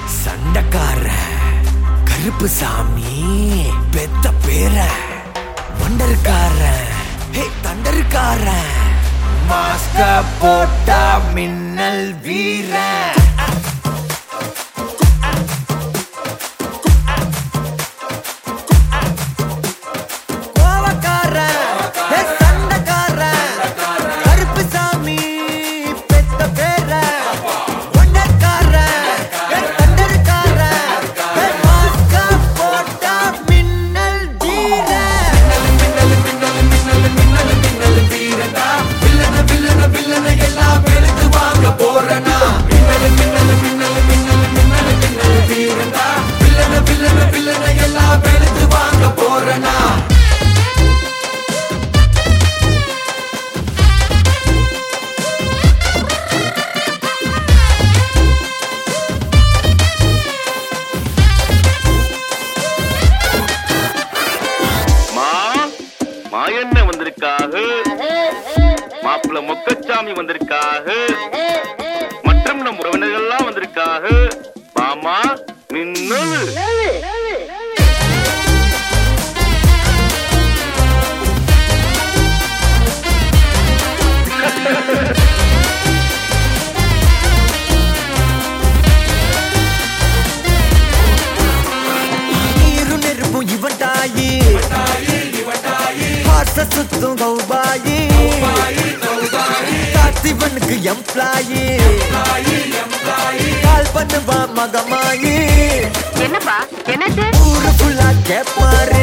சண்டக்கார கருப்பு சாமி பெத்த பேர வண்டருக்கார ஹே தண்டருக்கார மாஸ்க போட்டா மின்னல் வீரன் கோவக்காரன், ஹே சண்டைக்காரன், கருப்பு சாமி பெத்த பேரன். ஒண்டக்காரன், ஹே தண்டருக்காரன், ஹே மாஸ்க போட்டா மின்னல் வீரன். மா மாயண்ண வந்திருக்காக மாப்பிள்ள மொக்கச்சாமி வந்திருக்காக மற்றும் நம் உறவினர்கள்லாம் வந்திருக்காக மாமா மின்னல் நீரும் நெருப்பும் இவன் தாயி பாச சுத்தும் கௌபாயி காத்திவனுக்கு எம்ப்ளாயி கால் பண்ணுவா மகமாயி என்னப்பா என்னது ஊரு ஃபுல்லா கேப்பாரு